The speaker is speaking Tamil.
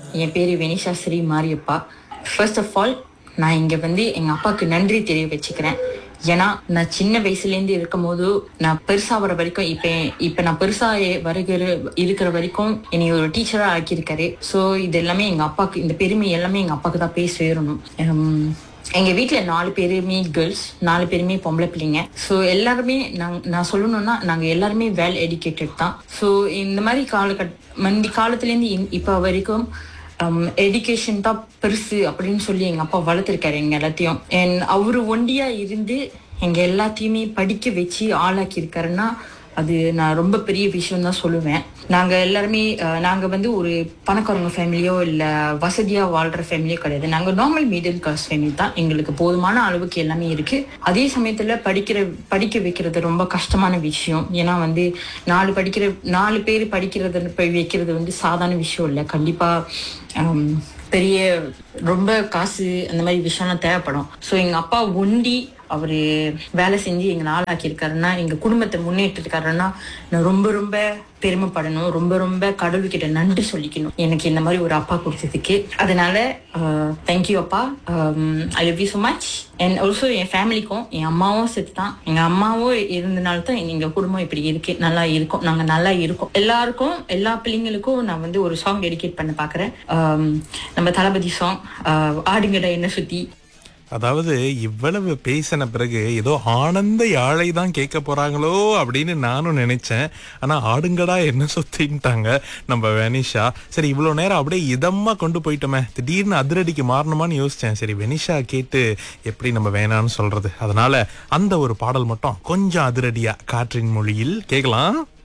என் பேரு Venisha Sri Mariyappa first of all நான் இங்க வந்து எங்க அப்பாவுக்கு நன்றி தெரிய வச்சுக்கிறேன் ஏன்னா நான் சின்ன வயசுல இருந்து இருக்கும் போது நான் பெருசா வர வரைக்கும் இப்ப இப்ப நான் பெருசா எ- வருகிற இருக்கிற வரைக்கும் என்னை ஒரு டீச்சரா ஆக்கியிருக்காரு ஸோ இது எல்லாமே எங்க அப்பாவுக்கு இந்த பெருமை எல்லாமே எங்க அப்பாவுக்கு தான் போய் சேரணும் உம், எங்க வீட்ல நாலு பேருமே கேர்ள்ஸ் நாலு பேருமே பொம்பளை பிள்ளைங்க ஸோ எல்லாருமே நாங்க நான் சொல்லணும்னா நாங்க எல்லாருமே வெல் எஜுகேட்டட் தான் ஸோ இந்த மாதிரி காலகட் முந்தி காலத்துலேருந்து இப்போ வரைக்கும் எஜுகேஷன் தான் பெருசு அப்படின்னு சொல்லி எங்க அப்பா வளர்த்துருக்காரு எங்க எல்லாத்தையும் அண்ட் அவரு ஒண்டியா இருந்து எங்க எல்லாத்தையுமே படிக்க வச்சு ஆளாக்கி இருக்காருன்னா அது நான் ரொம்ப பெரிய விஷயம் தான் சொல்லுவேன் நாங்க எல்லாருமே அஹ், நாங்க வந்து ஒரு பணக்காரங்க ஃபேமிலியோ இல்ல வசதியா வாழ்ற ஃபேமிலியோ கிடையாது நாங்க நார்மல் மீடியம் கிளாஸ் ஃபேமிலி தான் எங்களுக்கு போதுமான அளவுக்கு எல்லாமே இருக்கு அதே சமயத்துல படிக்கிற படிக்க வைக்கிறது ரொம்ப கஷ்டமான விஷயம் ஏன்னா வந்து நாலு படிக்கிற நாலு பேர் படிக்கிறது போய் வைக்கிறது வந்து சாதாரண விஷயம் இல்லை கண்டிப்பா ஹம், பெரிய ரொம்ப காசு அந்த மாதிரி விஷயம்லாம் தேவைப்படும் ஸோ எங்க அப்பா ஒண்டி அவரு வேலை செஞ்சு எங்களை ஆளாக்கியிருக்காருன்னா எங்க குடும்பத்தை முன்னேற்றிருக்காருன்னா நான் ரொம்ப ரொம்ப பெருமைப்படணும் ரொம்ப ரொம்ப கடவுள்கிட்ட நன்றி சொல்லிக்கணும் எனக்கு இந்த மாதிரி ஒரு அப்பா கொடுத்ததுக்கு அதனால தேங்க்யூ அப்பா I love you so much and also என் ஃபேமிலிக்கும் என் அம்மாவும் சேர்த்து தான் எங்க அம்மாவும் இருந்தனால தான் எங்க குடும்பம் இப்படி இருக்கு நல்லா இருக்கும் நாங்க நல்லா இருக்கோம் எல்லாருக்கும் எல்லா பிள்ளைங்களுக்கும் நான் வந்து ஒரு சாங் டெடிகேட் பண்ண பாக்குறேன் Um, நம்ம தளபதி சாங் ஆடுங்கடா என்ன சுத்தி அதாவது இவ்வளவு பேசின பிறகு ஏதோ ஆனந்த யாழை தான் கேட்க போறாங்களோ அப்படின்னு நானும் நினைச்சேன் ஆனா ஆடுங்கடா என்ன சொத்தின்ட்டாங்க நம்ம வெனிஷா சரி இவ்வளவு நேரம் அப்படியே இதமா கொண்டு போயிட்டோமே திடீர்னு அதிரடிக்கு மாறணுமான்னு யோசிச்சேன் சரி வெனிஷா கேட்டு எப்படி நம்ம வேணாம்னு சொல்றது அதனால அந்த ஒரு பாடல் மட்டும் கொஞ்சம் அதிரடியா காற்றின் மொழியில் கேட்கலாம்